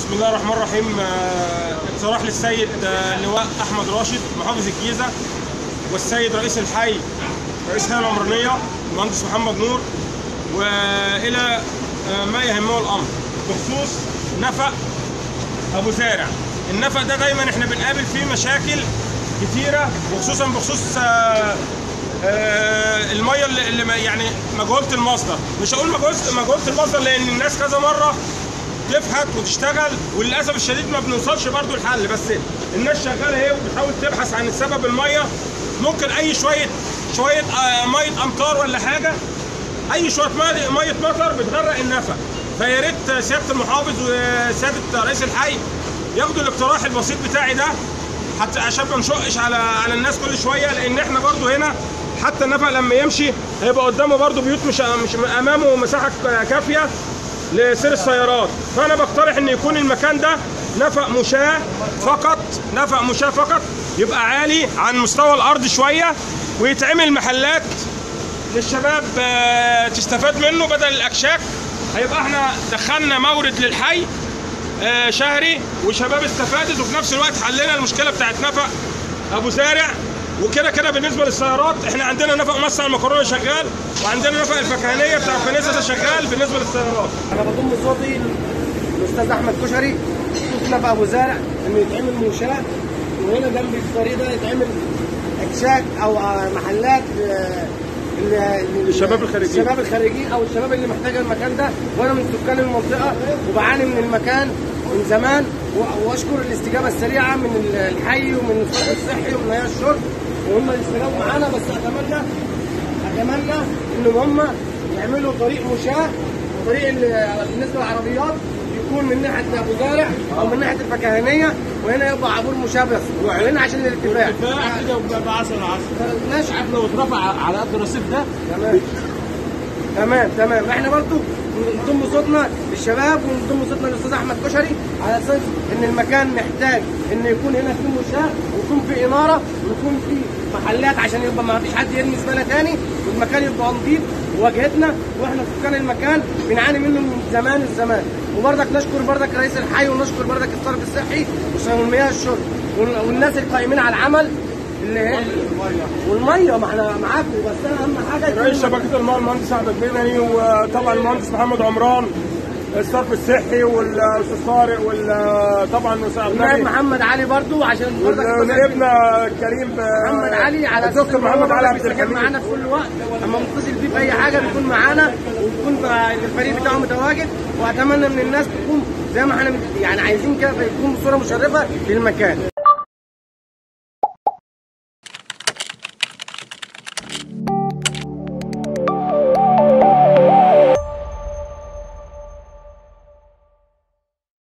بسم الله الرحمن الرحيم آه، اقتراح للسيد آه، اللواء احمد راشد محافظ الجيزه والسيد رئيس الحي رئيس الهيئه العمرانيه المهندس محمد نور والى آه، ما يهمه الامر بخصوص نفق ابو زارع النفق ده دايما احنا بنقابل فيه مشاكل كتيره وخصوصا بخصوص آه، آه، الميه اللي اللي ما- يعني مجهوله المصدر مش هقول مجهوله مجهوله المصدر لان الناس كذا مره تفحت وتشتغل وللاسف الشديد ما بنوصلش برضو الحل بس الناس شغاله اهي وبتحاول تبحث عن السبب الميه ممكن اي شويه شويه آه، ميه امطار ولا حاجه اي شويه ميه ميه مطر بتغرق النفق فيا ريت سياده المحافظ وسياده رئيس الحي ياخدوا الاقتراح البسيط بتاعي ده حتى عشان ما نشقش على على الناس كل شويه لان احنا برضو هنا حتى النفق لما يمشي هيبقى قدامه برضو بيوت مش مش امامه مساحه كافيه لسير السيارات فانا بقترح ان يكون المكان ده نفق مشاة فقط نفق مشاة فقط يبقى عالي عن مستوى الارض شويه ويتعمل محلات للشباب آه، تستفاد منه بدل الاكشاك هيبقى احنا دخلنا مورد للحي آه، شهري وشباب استفادت وفي نفس الوقت حلينا المشكله بتاعت نفق ابو زارع وكده كده بالنسبه للسيارات احنا عندنا نفق مصنع المكرونه شغال وعندنا نفق الفكهانيه بتاع الكنيسه ده شغال بالنسبه للسيارات انا بضم صوتي الاستاذ احمد كشري شفنا في ابو زارع انه يتعمل منشاه وهنا جنب الطريق ده يتعمل اكشاك او آه، محلات آه، ل- ل- الشباب الخارجيين. الشباب الخارجيين او الشباب اللي محتاج المكان ده وانا من سكان المنطقه وبعاني من المكان من زمان و- واشكر الاستجابه السريعه من الحي ومن الصرف الصحي ومن هيئه الشرب وهم اللي استجابوا معانا بس اتمنى اتمنى انهم هم يعملوا طريق مشاة طريق ال- بالنسبه للعربيات يكون من ناحيه ابو زارع او من ناحيه الفكهانيه وهنا يبقى عبور مشاة بس وهنا عشان الارتفاع كده ب 10 10 ماشي لو اترفع على قد الرصيف ده تمام تمام تمام احنا برضو نضم صوتنا للشباب ونضم صوتنا للاستاذ احمد كشري على اساس ان المكان محتاج ان يكون هنا في مشاة ويكون في اناره ويكون في محلات عشان يبقى ما فيش حد يرمي زباله تاني والمكان يبقى نظيف واجهتنا واحنا سكان المكان بنعاني منه من زمان الزمان وبرضك نشكر برضك رئيس الحي ونشكر برضك الصرف الصحي والمياه الشرب وال- والناس القائمين على العمل اللي هي والميه ما احنا معاكم بس انا اهم حاجه يكون رئيس شبكه الماء المهندس احمد بنهي وطبعا المهندس محمد عمران الصرف الصحي والاستاذ طارق وطبعا النائب محمد علي برضو عشان برضك ونائبنا الكريم محمد علي على أساس الدكتور إن هو محمد علي برضك عبد بيستجيب الحميد معانا في كل وقت اما نتصل بيه في اي حاجه بيكون معانا وبيكون الفريق بتاعه متواجد واتمنى من الناس تكون زي ما احنا يعني عايزين كده يكون بصوره مشرفه للمكان